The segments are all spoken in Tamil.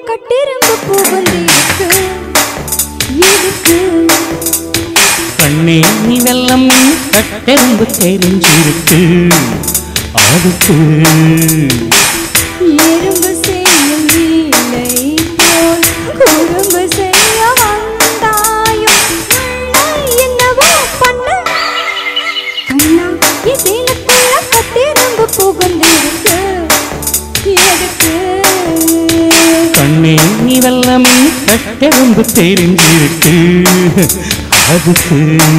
கட்டெரும்பு புகுந்திருக்கு எதுக்கு கண்ணே நீ வெள்ளம் கட்டெரும்பு தெரிஞ்சிருக்கு அதுக்கு எறும்பு செய்யும் வீலை போல் குறும்பு செய்ய வந்தாயும் உன்னை என்னவோ பண்ண கண்ணா இசைலுக்குள்ள கட்டெரும்பு புகுந்திருக்கு எதுக்கு கண்ணே நீ வெள்ளம் கட்டெரும்பு தெரிஞ்சிருக்கு அதுக்கு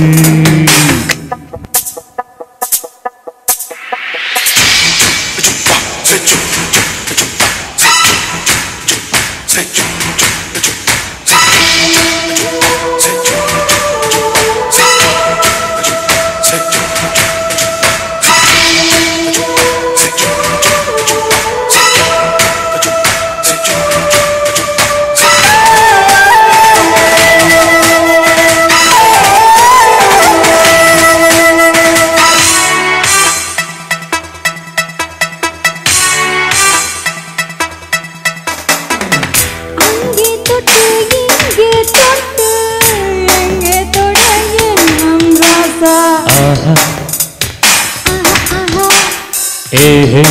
அங்கே தொட்டு இங்கே தொட்டு எங்கே தொட எண்ணம் ராசா ஆஹா ஆஹா ஆஹா ஏஹே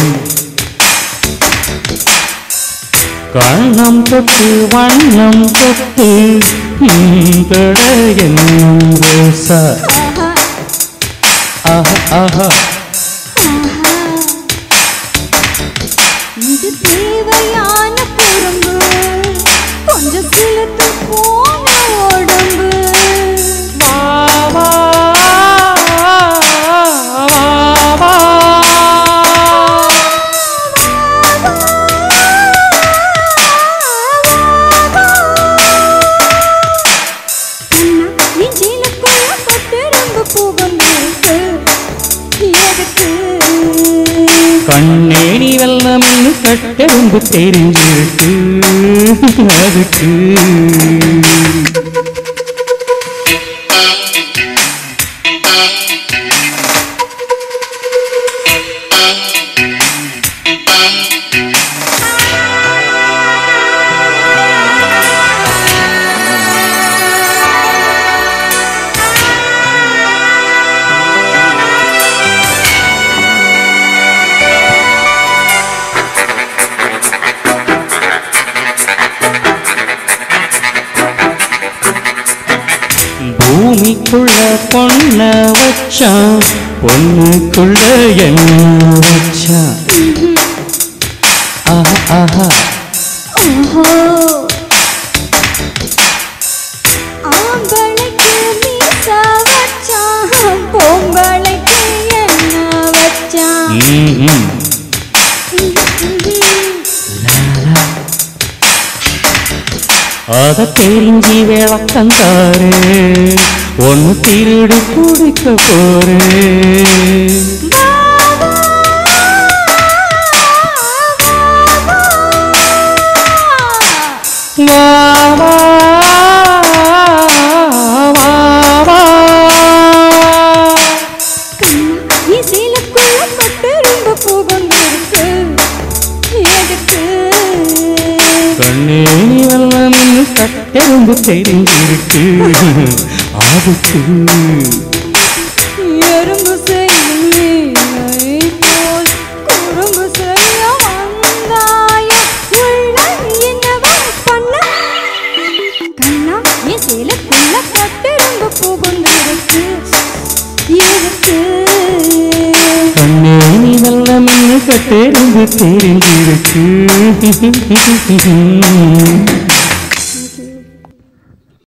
கண்ணம் தொட்டு வண்ணம் தொட்டு ம், தொட என்னும் ரோசா ஆஹா ஆஹா ஆஹா ஆஹா இது தேவையான குறும்பு கொஞ்சம் சிலுத்து போன உடம்பு வா, வா, வா, வா. அண்ணா, நெஞ்சிலுக்குள்ள கொட்டெரும்பு புகுந்திருக்கு. எதுக்கு? கண்ணேணி வெள்ளம் கட்டெரும்பு தெரிஞ்சிருக்கு அதுக்கு பூமிக்குள்ள பொண்ண வச்சான் பொண்ணுக்குள்ள என்ன வச்சான் ஆஹா ஆஹா ஓஹோ. ஆம்பளைக்கு மீச வச்சான், பொம்பளைக்கு என்ன வச்சான்? ம், ம். அத தெரிஞ்சி விளக்கம் தாரு ஒன்னு திருடி குடிக்க போறேன் வா வா வா வா இசைலுக்குள்ள கொட்டெரும்பு புகுந்திருக்கு. எதுக்கு? கண்ணே வெள்ளம் கட்டெரும்பு தெரிஞ்சிருக்கு அதுக்கு எறும்பு செய்யும் லீலை போல் குறும்பு செய்ய வந்தாயே. உள்ள என்னவோ பண்ண? கண்ணா, என் சேலைக்குள்ள கொட்டெரும்பு புகுந்திருக்கு. எதுக்கு? கண்ணே வெள்ளம் கட்டெரும்பு தெரிஞ்சிருக்கு